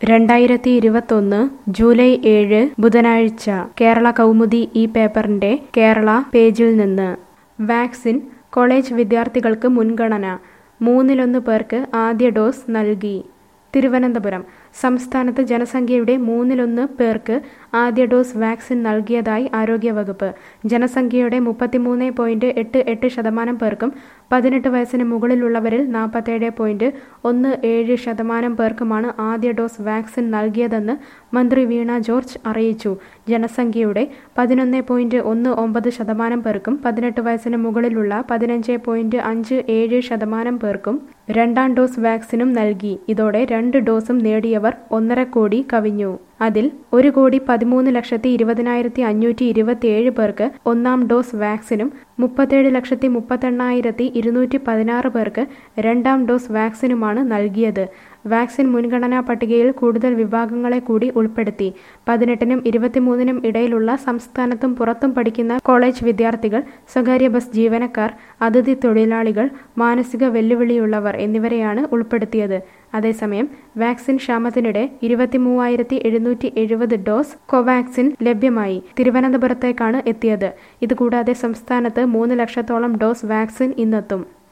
രണ്ടായിരത്തി ഇരുപത്തൊന്ന് ജൂലൈ ഏഴ് ബുധനാഴ്ച കേരള കൗമുദി ഈ പേപ്പറിന്റെ കേരള പേജിൽ നിന്ന് വാക്സിൻ കോളേജ് വിദ്യാർത്ഥികൾക്ക് മുൻഗണന മൂന്നിലൊന്ന് പേർക്ക് ആദ്യ ഡോസ് നൽകി തിരുവനന്തപുരം സംസ്ഥാനത്ത് ജനസംഖ്യയുടെ മൂന്നിലൊന്ന് പേർക്ക് ആദ്യ ഡോസ് വാക്സിൻ നൽകിയതായി ആരോഗ്യവകുപ്പ് ജനസംഖ്യയുടെ മുപ്പത്തിമൂന്ന് പോയിന്റ് എട്ട് എട്ട് ശതമാനം പേർക്കും പതിനെട്ട് വയസ്സിന് മുകളിലുള്ളവരിൽ നാൽപ്പത്തേഴ് പോയിന്റ് ഒന്ന് ഏഴ് ശതമാനം പേർക്കുമാണ് ആദ്യ ഡോസ് വാക്സിൻ നൽകിയതെന്ന് മന്ത്രി വീണ ജോർജ് അറിയിച്ചു ജനസംഖ്യയുടെ പതിനൊന്ന് പോയിന്റ് ഒന്ന് ഒമ്പത് ശതമാനം പേർക്കും പതിനെട്ട് വയസ്സിന് മുകളിലുള്ള പതിനഞ്ച് പോയിന്റ് അഞ്ച് ഏഴ് ശതമാനം പേർക്കും രണ്ടാം ഡോസ് വാക്സിനും നൽകി ഇതോടെ രണ്ട് ഡോസും നേടിയവർ ഒന്നര കോടി കവിഞ്ഞു അതിൽ ഒരു കോടി പതിമൂന്ന് ലക്ഷത്തി ഇരുപതിനായിരത്തി അഞ്ഞൂറ്റി ഇരുപത്തിയേഴ് പേർക്ക് ഒന്നാം ഡോസ് വാക്സിനും മുപ്പത്തേഴ് ലക്ഷത്തി മുപ്പത്തെണ്ണായിരത്തി ഇരുന്നൂറ്റി പതിനാറ് പേർക്ക് രണ്ടാം ഡോസ് വാക്സിനുമാണ് നൽകിയത് വാക്സിൻ മുൻഗണനാ പട്ടികയിൽ കൂടുതൽ വിഭാഗങ്ങളെ കൂടി ഉൾപ്പെടുത്തി പതിനെട്ടിനും ഇരുപത്തിമൂന്നിനും ഇടയിലുള്ള സംസ്ഥാനത്തും പുറത്തും പഠിക്കുന്ന കോളേജ് വിദ്യാർത്ഥികൾ സ്വകാര്യ ബസ് ജീവനക്കാർ അതിഥി തൊഴിലാളികൾ മാനസിക വെല്ലുവിളിയുള്ളവർ എന്നിവരെയാണ് ഉൾപ്പെടുത്തിയത് അതേസമയം വാക്സിൻ ക്ഷാമത്തിനിടെ ഇരുപത്തിമൂവായിരത്തി എഴുന്നൂറ്റി എഴുപത് ഡോസ് കോവാക്സിൻ ലഭ്യമായി തിരുവനന്തപുരത്തേക്കാണ് എത്തിയത് ഇതുകൂടാതെ സംസ്ഥാനത്ത് മൂന്ന് ലക്ഷത്തോളം ഡോസ് വാക്സിൻ ഇന്നെത്തും